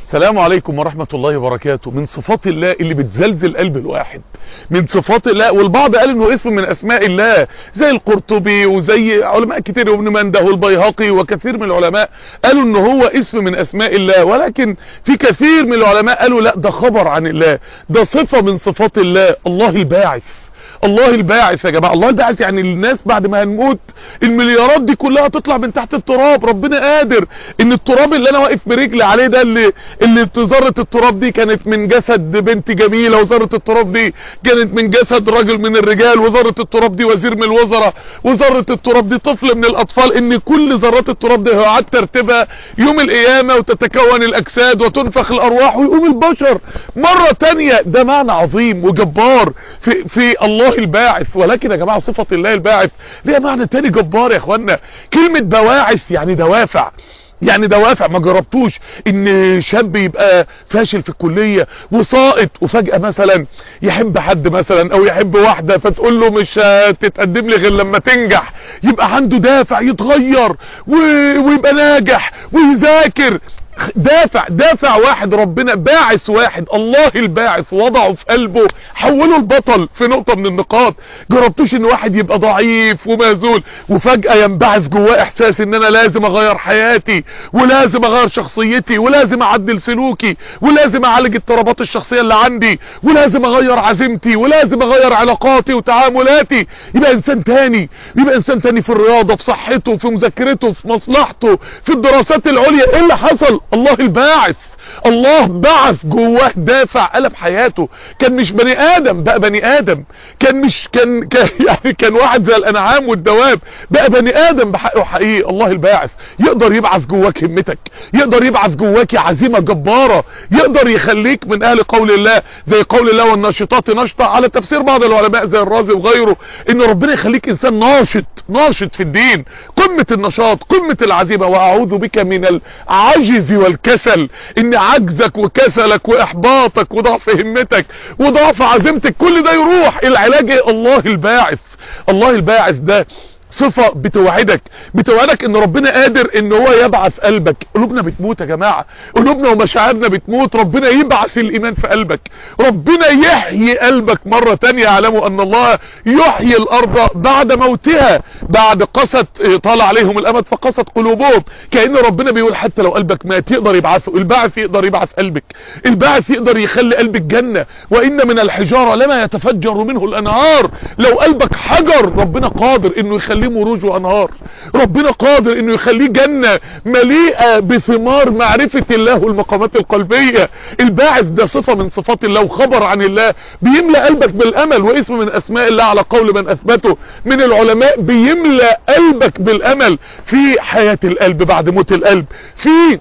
السلام عليكم ورحمة الله وبركاته من صفات الله اللي بتزلزل قلب الواحد من صفات الله والبعض قال انه اسم من اسماء الله زي القرطبي وزي علماء كتير وابن منده والبيهقي وكثير من العلماء قالوا انه هو اسم من اسماء الله ولكن في كثير من العلماء قالوا لا ده خبر عن الله ده صفة من صفات الله الله الباعث الله الباعث يا جماعة الله الباعث يعني الناس بعد ما هنموت المليارات دي كلها تطلع من تحت التراب ربنا قادر ان التراب اللي انا واقف برجلي عليه ده اللي اللي ذره التراب دي كانت من جسد بنت جميلة وذره التراب دي كانت من جسد رجل من الرجال وذره التراب دي وزير من الوزراء وذره التراب دي طفل من الاطفال ان كل ذرات التراب دي هيعاد ترتيبها يوم القيامة وتتكون الاجساد وتنفخ الارواح ويقوم البشر مرة تانية ده معنى عظيم وجبار في, في الله الباعث ولكن يا جماعة صفة الله الباعث ليها معنى تاني جبار يا اخوانا كلمة بواعث يعني دوافع يعني دوافع ما جربتوش ان شاب يبقى فاشل في الكلية وساقط وفجأة مثلا يحب حد مثلا او يحب واحدة فتقول له مش هتتقدم لي غير لما تنجح يبقى عنده دافع يتغير و... ويبقى ناجح ويذاكر دافع دافع واحد ربنا باعث واحد الله الباعث وضعه في قلبه حوله البطل في نقطة من النقاط جربتوش ان واحد يبقى ضعيف ومهزول وفجأة ينبعث جواه احساس ان انا لازم اغير حياتي ولازم اغير شخصيتي ولازم اعدل سلوكي ولازم اعالج اضطرابات الشخصية اللي عندي ولازم اغير عزيمتي ولازم اغير علاقاتي وتعاملاتي يبقى انسان تاني يبقى انسان تاني في الرياضة في صحته في مذاكرته في مصلحته في الدراسات العليا ايه اللي حصل الله الباعث الله بعث جواه دافع قلب حياته كان مش بني ادم بقى بني ادم كان مش كان, كان يعني كان واحد زي الانعام والدواب بقى بني ادم بحقه حقيقي الله الباعث يقدر يبعث جواك همتك يقدر يبعث جواك عزيمة جبارة يقدر يخليك من اهل قول الله زي قول الله والناشطات نشطة على تفسير بعض العلماء زي الرازي وغيره ان ربنا يخليك انسان ناشط ناشط في الدين قمة النشاط قمة العزيمة واعوذ بك من العجز والكسل ان عجزك وكسلك واحباطك وضعف همتك وضعف عزيمتك كل ده يروح العلاج الله الباعث الله الباعث ده صفة بتوعدك بتوعدك ان ربنا قادر ان هو يبعث قلبك قلوبنا بتموت يا جماعة قلوبنا ومشاعرنا بتموت ربنا يبعث الايمان في قلبك ربنا يحيي قلبك مرة تانية اعلموا ان الله يحيي الارض بعد موتها بعد قست طال عليهم الامد فقست قلوبهم كأن ربنا بيقول حتى لو قلبك مات يقدر يبعثه البعث يقدر يبعث قلبك البعث يقدر يخلي قلبك جنة وان من الحجارة لما يتفجر منه الانهار لو قلبك حجر ربنا قادر انه يخليه مروج وانهار ربنا قادر انه يخليه جنة مليئة بثمار معرفة الله والمقامات القلبية الباعث ده صفة من صفات الله وخبر عن الله بيملى قلبك بالامل واسم من اسماء الله على قول من اثبته من العلماء بيملى قلبك بالامل في حياة القلب بعد موت القلب في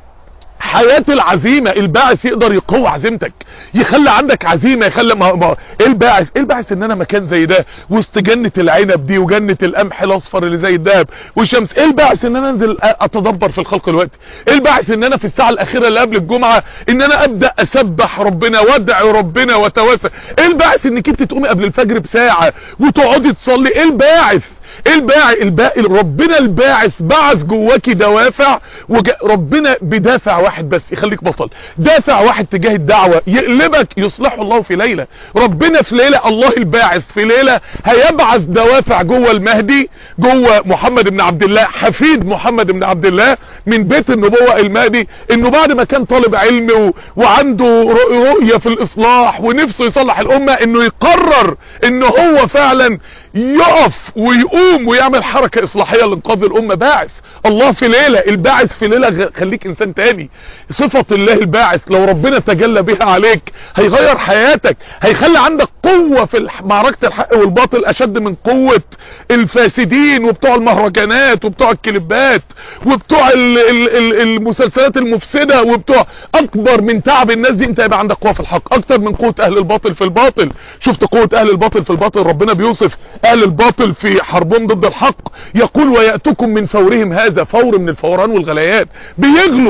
حياة العزيمة الباعث يقدر يقوي عزيمتك يخلي عندك عزيمة يخلي ما ما ايه الباعث ايه الباعث ان انا مكان زي ده وسط جنة العنب دي وجنة القمح الاصفر اللي زي الدهب والشمس ايه الباعث ان انا انزل اتدبر في الخلق دلوقتي ايه الباعث ان انا في الساعة الاخيرة اللي قبل الجمعة ان انا ابدأ اسبح ربنا وادعي ربنا واتوسل ايه الباعث انك انت تقومي قبل الفجر بساعة وتقعدي تصلي ايه الباعث ايه الباعث الباقي ربنا الباعث بعث جواكي دوافع وج... ربنا بدافع واحد بس يخليك بطل دافع واحد تجاه الدعوة يقلبك يصلحه الله في ليلة ربنا في ليلة الله الباعث في ليلة هيبعث دوافع جوه المهدي جوه محمد بن عبد الله حفيد محمد بن عبد الله من بيت النبوة المهدي انه بعد ما كان طالب علم و... وعنده رؤية في الاصلاح ونفسه يصلح الامة انه يقرر انه هو فعلا يقف ويقوم ويعمل حركة اصلاحية لانقاذ الامة باعث الله في ليلة الباعث في ليلة خليك انسان تاني صفة الله الباعث لو ربنا تجلى بها عليك هيغير حياتك هيخلي عندك قوة في معركة الحق والباطل اشد من قوة الفاسدين وبتوع المهرجانات وبتوع الكليبات وبتوع ال ال ال المسلسلات المفسدة وبتوع اكبر من تعب الناس دي انت يبقى عندك قوة في الحق اكتر من قوة اهل الباطل في الباطل شفت قوة اهل الباطل في الباطل ربنا بيوصف اهل الباطل في حربهم ضد الحق يقول ويأتكم من فورهم هذا فور من الفوران والغليان بيغلوا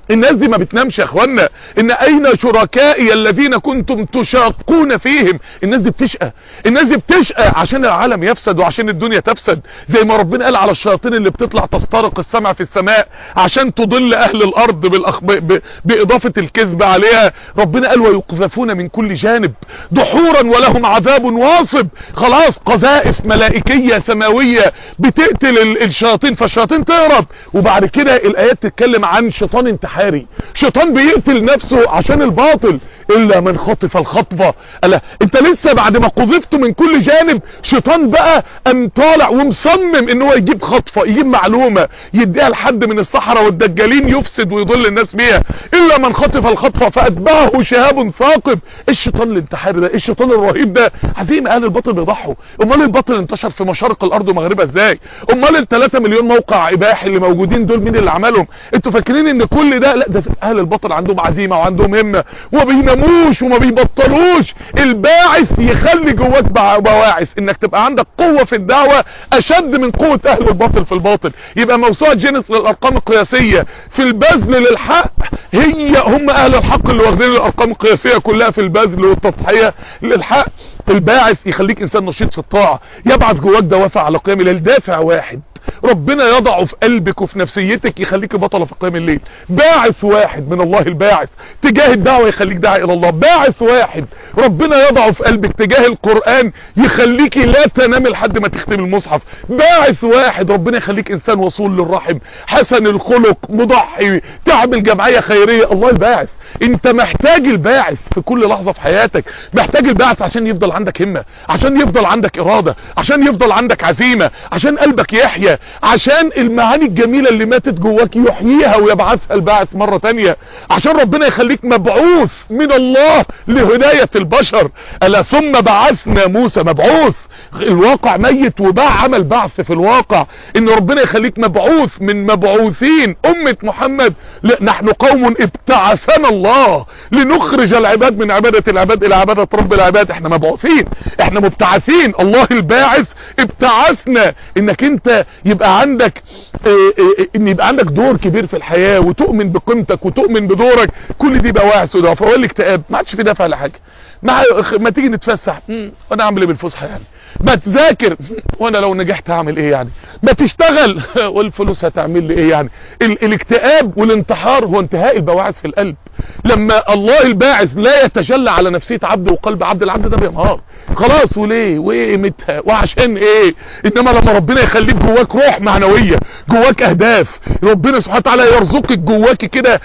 الناس دي ما بتنامش يا اخوانا ان اين شركائي الذين كنتم تشاقون فيهم الناس دي بتشقى الناس دي بتشقى عشان العالم يفسد وعشان الدنيا تفسد زي ما ربنا قال على الشياطين اللي بتطلع تسترق السمع في السماء عشان تضل اهل الارض بالأخ... ب... ب... باضافة الكذب عليها ربنا قال ويقذفون من كل جانب دحورا ولهم عذاب واصب خلاص قذائف ملائكية سماوية بتقتل ال... الشياطين فالشياطين تهرب وبعد كده الايات تتكلم عن شيطان انتحاري شيطان بيقتل نفسه عشان الباطل الا من خطف الخطفة الا انت لسه بعد ما قذفت من كل جانب شيطان بقى ام طالع ومصمم ان هو يجيب خطفة يجيب معلومة يديها لحد من الصحراء والدجالين يفسد ويضل الناس بيها الا من خطف الخطفة فاتبعه شهاب ثاقب الشيطان الانتحاري ده الشيطان الرهيب ده عزيم اهل الباطل بيضحوا امال الباطل انتشر في مشارق الارض ومغربها ازاي امال ال 3 مليون موقع اباحي اللي موجودين دول مين اللي عملهم انتوا فاكرين ان كل ده لا ده اهل الباطل عندهم عزيمة وعندهم همة وما بيناموش وما بيبطلوش الباعث يخلي جواك بواعث انك تبقى عندك قوة في الدعوة اشد من قوة اهل الباطل في الباطل يبقى موسوعة جينيس للارقام القياسية في البذل للحق هي هم اهل الحق اللي واخدين الارقام القياسية كلها في البذل والتضحية للحق الباعث يخليك انسان نشيط في الطاعة يبعث جواك دوافع على قيام الليل دافع واحد ربنا يضعه في قلبك وفي نفسيتك يخليك بطلة في قيام الليل باعث واحد من الله الباعث تجاه الدعوة يخليك داعي الى الله باعث واحد ربنا يضعه في قلبك تجاه القرآن يخليك لا تنام لحد ما تختم المصحف باعث واحد ربنا يخليك انسان وصول للرحم حسن الخلق مضحي تعمل جمعية خيرية الله الباعث انت محتاج الباعث في كل لحظة في حياتك محتاج الباعث عشان يفضل عندك همة عشان يفضل عندك ارادة عشان يفضل عندك عزيمة عشان قلبك يحيى عشان المعاني الجميلة اللي ماتت جواك يحييها ويبعثها الباعث مرة تانية عشان ربنا يخليك مبعوث من الله لهداية البشر ألا ثم بعثنا موسى مبعوث الواقع ميت وباع عمل بعث في الواقع ان ربنا يخليك مبعوث من مبعوثين امة محمد نحن قوم ابتعثنا الله لنخرج العباد من عبادة العباد الى عبادة رب العباد احنا مبعوثين احنا مبتعثين الله الباعث ابتعثنا انك انت يبقى عندك اه اه ان يبقى عندك دور كبير في الحياة وتؤمن بقيمتك وتؤمن بدورك كل دي بواعث ودوافع فهو الاكتئاب ما عادش في دافع لحاجه ما ما تيجي نتفسح وانا اعمل ايه بالفسحه يعني ما تذاكر وانا لو نجحت هعمل ايه يعني ما تشتغل والفلوس هتعمل لي ايه يعني ال الاكتئاب والانتحار هو انتهاء البواعث في القلب لما الله الباعث لا يتجلى على نفسية عبد وقلب عبد العبد ده بينهار خلاص وليه وايه قيمتها وعشان ايه انما لما ربنا يخليك جواك روح معنوية جواك اهداف ربنا سبحانه وتعالى يرزقك جواك كده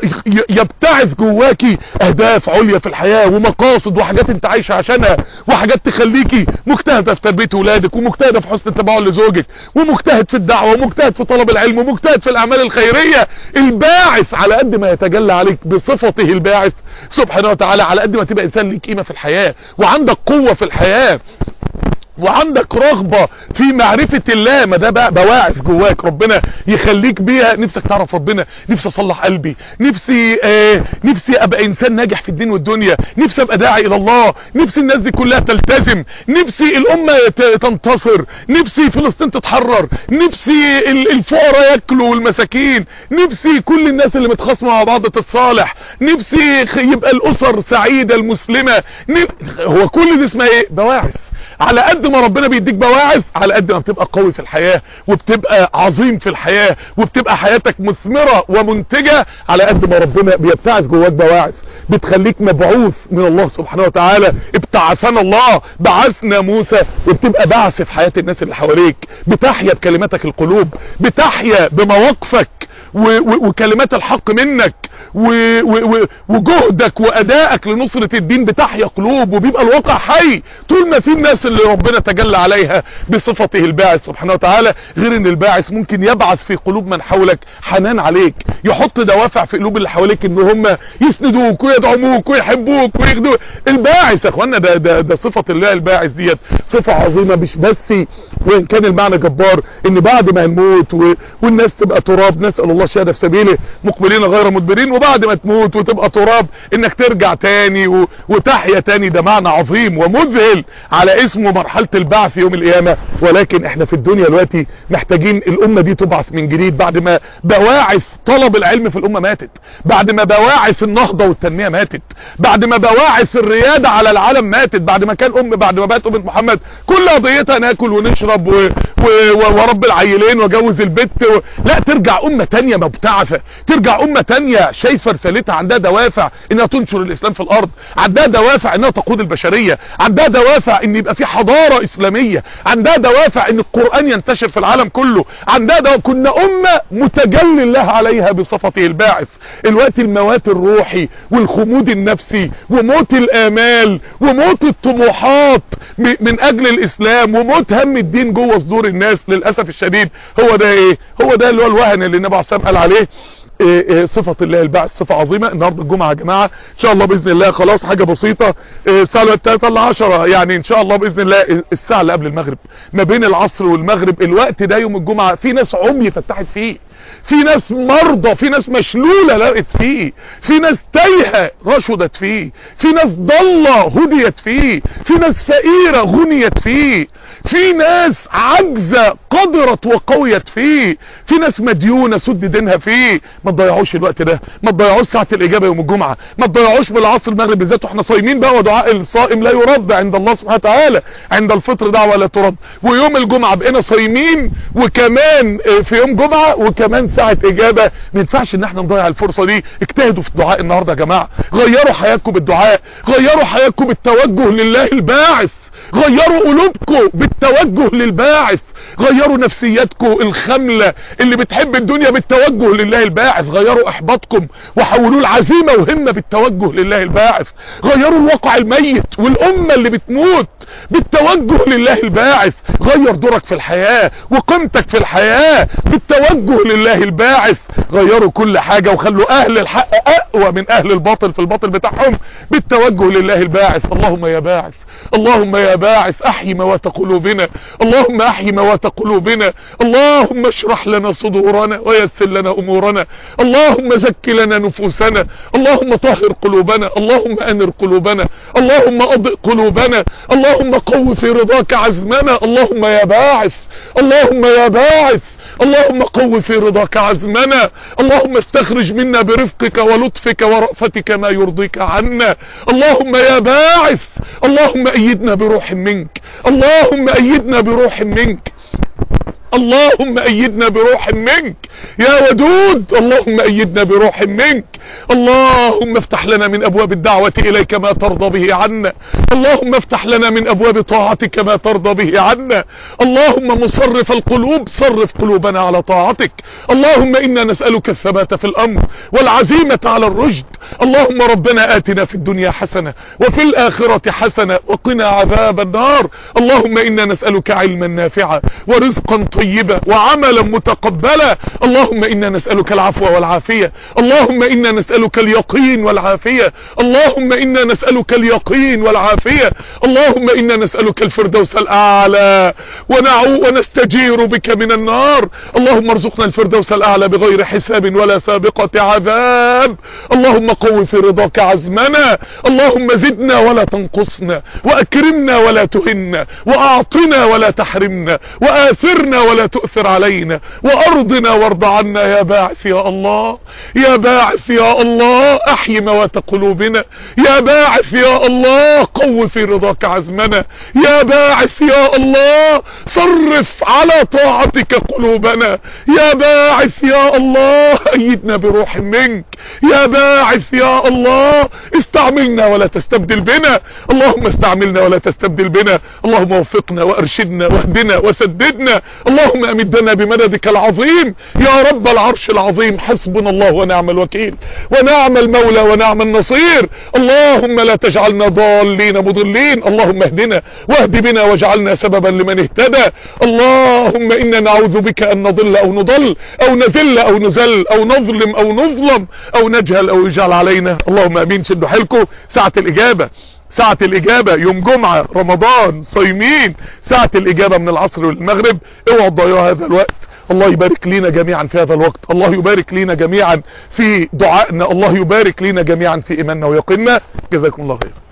يبتعث جواكي اهداف عليا في الحياة ومقاصد وحاجات انت عايشة عشانها وحاجات تخليكي مجتهدة في تربية ولادك ومجتهدة في حسن التباعد لزوجك ومجتهد في الدعوة ومجتهد في طلب العلم ومجتهد في الاعمال الخيرية الباعث على قد ما يتجلى عليك بصفته الباعث سبحانه وتعالى على قد ما تبقى انسان ليك قيمة في الحياة وعندك قوة في الحياة وعندك رغبة في معرفة الله ما ده بقى بواعث جواك ربنا يخليك بيها نفسك تعرف ربنا نفسي اصلح قلبي نفسي آه نفسي ابقى انسان ناجح في الدين والدنيا نفسي ابقى داعي الى الله نفسي الناس دي كلها تلتزم نفسي الامة تنتصر نفسي فلسطين تتحرر نفسي الفقراء ياكلوا والمساكين نفسي كل الناس اللي متخاصمه مع بعض تتصالح نفسي يبقى الاسر سعيدة المسلمة هو كل دي اسمها ايه بواعث على قد ما ربنا بيديك بواعث على قد ما بتبقى قوي في الحياة وبتبقى عظيم في الحياة وبتبقى حياتك مثمرة ومنتجة على قد ما ربنا بيبتعث جواك بواعث بتخليك مبعوث من الله سبحانه وتعالى ابتعثنا الله بعثنا موسى وبتبقى بعث في حياة الناس اللي حواليك بتحيا بكلماتك القلوب بتحيا بمواقفك وكلمات الحق منك وجهدك وادائك لنصرة الدين بتحيا قلوب وبيبقى الواقع حي طول ما في الناس اللي ربنا تجلى عليها بصفته الباعث سبحانه وتعالى غير ان الباعث ممكن يبعث في قلوب من حولك حنان عليك يحط دوافع في قلوب اللي حواليك ان هم يسندوك ويدعموك ويحبوك ويخدموك الباعث يا اخوانا ده ده ده صفه الله الباعث ديت صفه عظيمه مش بس وان كان المعنى جبار ان بعد ما نموت و... والناس تبقى تراب نسال الله الشهاده في سبيله مقبلين غير مدبرين وبعد ما تموت وتبقى تراب انك ترجع تاني و... وتحيا تاني ده معنى عظيم ومذهل على اسمه مرحله البعث يوم القيامه ولكن احنا في الدنيا دلوقتي محتاجين الامه دي تبعث من جديد بعد ما بواعث طلب العلم في الامه ماتت بعد ما بواعث النهضه والتنميه ماتت بعد ما بواعث الرياده على العالم ماتت بعد ما كان ام بعد ما بقت امه محمد كل قضيتها ناكل ونشرب و... و... و... ورب العيلين واجوز البت و... لا ترجع امه تانية مبتعثه ترجع امه تانية شايفه رسالتها عندها دوافع انها تنشر الاسلام في الارض عندها دوافع انها تقود البشريه عندها دوافع ان يبقى في حضاره اسلاميه عندها دوافع ان القران ينتشر في العالم كله عندها دو... كنا امه متجلي الله عليها بصفته الباعث الوقت الموات الروحي والخمود النفسي وموت الامال وموت الطموحات م... من اجل الاسلام وموت هم الدين جوه صدور الناس للاسف الشديد هو ده ايه هو ده اللي هو الوهن اللي النبي عليه الصلاه والسلام قال عليه إيه إيه صفة الله البعث صفة عظيمة النهاردة الجمعة يا جماعة ان شاء الله بإذن الله خلاص حاجة بسيطة إيه الساعة الثالثة لعشرة يعني ان شاء الله بإذن الله الساعة اللي قبل المغرب ما بين العصر والمغرب الوقت ده يوم الجمعة في ناس عمي فتحت فيه في ناس مرضى في ناس مشلولة لقت فيه في ناس تايهة رشدت فيه في ناس ضالة هديت فيه في ناس فقيرة غنيت فيه في ناس عجزة قدرت وقويت فيه في ناس مديونة سد دينها فيه ما تضيعوش الوقت ده ما تضيعوش ساعة الإجابة يوم الجمعة ما تضيعوش بالعصر المغرب بالذات واحنا صايمين بقى ودعاء الصائم لا يرد عند الله سبحانه وتعالى عند الفطر دعوة لا ترد ويوم الجمعة بقينا صايمين وكمان في يوم جمعة وكمان ساعة إجابة ما ينفعش ان احنا نضيع الفرصة دي اجتهدوا في الدعاء النهاردة يا جماعة غيروا حياتكم بالدعاء غيروا حياتكم بالتوجه لله الباعث غيروا قلوبكم بالتوجه للباعث غيروا نفسياتكم الخملة اللي بتحب الدنيا بالتوجه لله الباعث غيروا احباطكم وحولوه العزيمة وهمة بالتوجه لله الباعث غيروا الواقع الميت والامة اللي بتموت بالتوجه لله الباعث غير دورك في الحياة وقيمتك في الحياة بالتوجه لله الباعث غيروا كل حاجة وخلوا اهل الحق اقوى من اهل الباطل في الباطل بتاعهم بالتوجه لله الباعث اللهم يا باعث اللهم يا باعث احيي موات قلوبنا اللهم احيي موات قلوبنا اللهم اشرح لنا صدورنا ويسر لنا امورنا اللهم زك لنا نفوسنا اللهم طهر قلوبنا اللهم انر قلوبنا اللهم اضئ قلوبنا اللهم قو في رضاك عزمنا اللهم يا باعث اللهم يا باعث اللهم قو في رضاك عزمنا اللهم استخرج منا برفقك ولطفك ورأفتك ما يرضيك عنا اللهم يا باعث اللهم ايدنا بروح منك اللهم ايدنا بروح منك اللهم ايدنا بروح منك يا ودود اللهم ايدنا بروح منك اللهم افتح لنا من ابواب الدعوة اليك ما ترضى به عنا اللهم افتح لنا من ابواب طاعتك ما ترضى به عنا اللهم مصرف القلوب صرف قلوبنا على طاعتك اللهم انا نسألك الثبات في الامر والعزيمة على الرشد اللهم ربنا اتنا في الدنيا حسنة وفي الاخرة حسنة وقنا عذاب النار اللهم انا نسألك علما نافعا ورزقا طيبا وعملا متقبلا اللهم انا نسألك العفو والعافية اللهم انا نسألك اليقين والعافية اللهم انا نسألك اليقين والعافية اللهم انا نسألك الفردوس الاعلى ونعو ونستجير بك من النار اللهم ارزقنا الفردوس الاعلى بغير حساب ولا سابقة عذاب اللهم قو في رضاك عزمنا اللهم زدنا ولا تنقصنا واكرمنا ولا تهنا واعطنا ولا تحرمنا واثرنا ولا تؤثر علينا وارضنا وارض عنا يا باعث يا الله يا باعث يا الله احيي موات قلوبنا يا باعث يا الله قو في رضاك عزمنا يا باعث يا الله صرف على طاعتك قلوبنا يا باعث يا الله ايدنا بروح منك يا باعث يا الله استعملنا ولا تستبدل بنا اللهم استعملنا ولا تستبدل بنا اللهم وفقنا وارشدنا واهدنا وسددنا اللهم امدنا بمددك العظيم يا رب العرش العظيم حسبنا الله ونعم الوكيل ونعم المولى ونعم النصير اللهم لا تجعلنا ضالين مضلين اللهم اهدنا واهد بنا واجعلنا سببا لمن اهتدى اللهم انا نعوذ بك ان نضل او نضل او نذل او نزل او نظلم او نظلم او نجهل او يجعل علينا اللهم امين شدوا حيلكم ساعة الاجابة ساعة الاجابة يوم جمعة رمضان صايمين ساعة الاجابة من العصر والمغرب اوعوا تضيعوا هذا الوقت الله يبارك لينا جميعا في هذا الوقت الله يبارك لينا جميعا في دعائنا الله يبارك لينا جميعا في ايماننا ويقيننا جزاكم الله خير